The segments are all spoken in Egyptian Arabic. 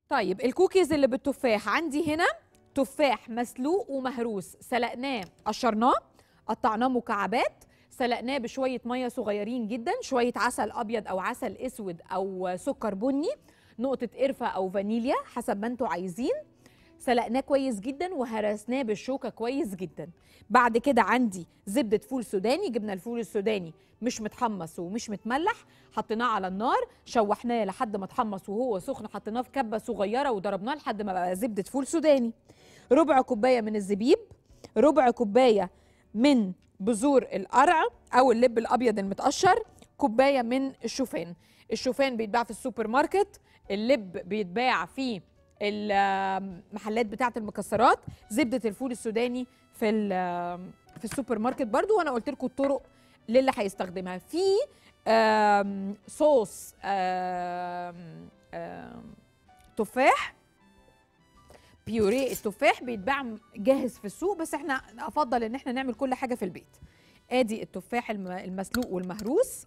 طيب الكوكيز اللي بالتفاح عندي هنا تفاح مسلوق ومهروس سلقناه قشرناه قطعناه مكعبات سلقناه بشويه ميه صغيرين جدا شويه عسل ابيض او عسل اسود او سكر بني نقطه قرفه او فانيليا حسب ما انتوا عايزين سلقناه كويس جدا وهرسناه بالشوكه كويس جدا بعد كده عندي زبده فول سوداني جبنا الفول السوداني مش متحمص ومش متملح حطيناه على النار شوحناه لحد ما اتحمص وهو سخن حطيناه في كبه صغيره وضربناه لحد ما بقى زبده فول سوداني ربع كوبايه من الزبيب ربع كوبايه من بذور القرع او اللب الابيض المتقشر كوبايه من الشوفان الشوفان بيتباع في السوبر ماركت اللب بيتباع في المحلات بتاعه المكسرات زبده الفول السوداني في ال- في السوبر ماركت برضو وانا قلت لكم الطرق للي هيستخدمها في آم، صوص آم، آم، تفاح بيوريه التفاح بيتباع جاهز في السوق بس احنا افضل ان احنا نعمل كل حاجه في البيت ادي التفاح الم- المسلوق والمهروس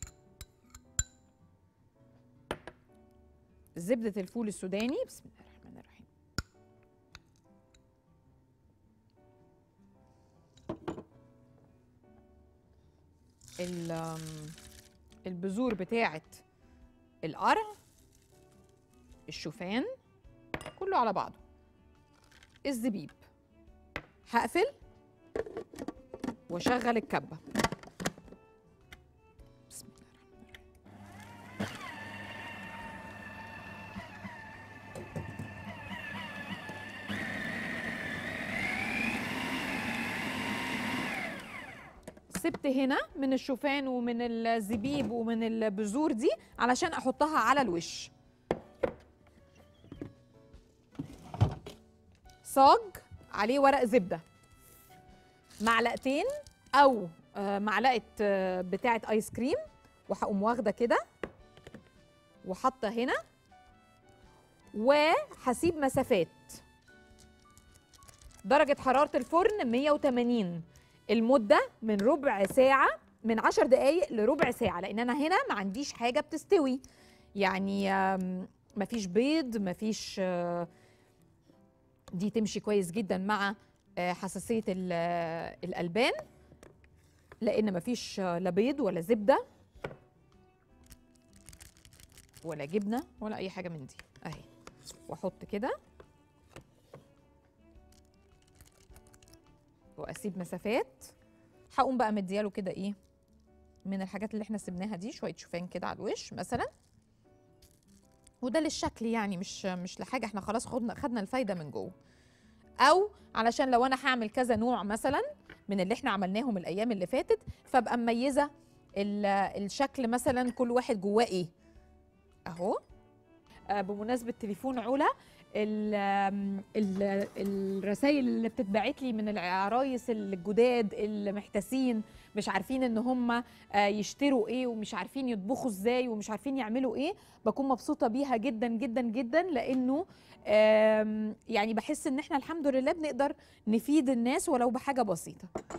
زبده الفول السوداني بسم الله الرحمن الرحيم ال- آم، البذور بتاعه القرع الشوفان كله على بعضه الزبيب هقفل واشغل الكبه بسم الله الرحمن الرحيم سبت هنا من الشوفان ومن الزبيب ومن البذور دي علشان احطها على الوش صاج عليه ورق زبده معلقتين او آه، معلقه آه، بتاعه ايس كريم وهقوم واخده كده وحاطه هنا وهسيب مسافات درجه حراره الفرن 180 المده من ربع ساعه من 10 دقائق لربع ساعه لان انا هنا ما عنديش حاجه بتستوي يعني آم، مفيش بيض مفيش آه، دي تمشي كويس جدا مع آه، حساسيه ال- آه، الالبان لان مفيش آه، لا بيض ولا زبده ولا جبنه ولا اي حاجه من دي اهي واحط كده واسيب مسافات هقوم بقى مدياله كده ايه من الحاجات اللي احنا سبناها دي شويه شوفان كده على الوش مثلا وده للشكل يعني مش مش لحاجه احنا خلاص خدنا خدنا الفايده من جوه او علشان لو انا هعمل كذا نوع مثلا من اللي احنا عملناهم الايام اللي فاتت فابقى مميزه ال- الشكل مثلا كل واحد جواه ايه اهو آه، بمناسبه تليفون علا ال- آم، ال- الرسائل اللي بتتبعت لي من العرايس الجداد اللي محتاسين مش عارفين ان هم آه، يشتروا ايه ومش عارفين يطبخوا ازاي ومش عارفين يعملوا ايه بكون مبسوطه بيها جدا جدا جدا لانه آم، يعني بحس ان احنا الحمد لله بنقدر نفيد الناس ولو بحاجه بسيطه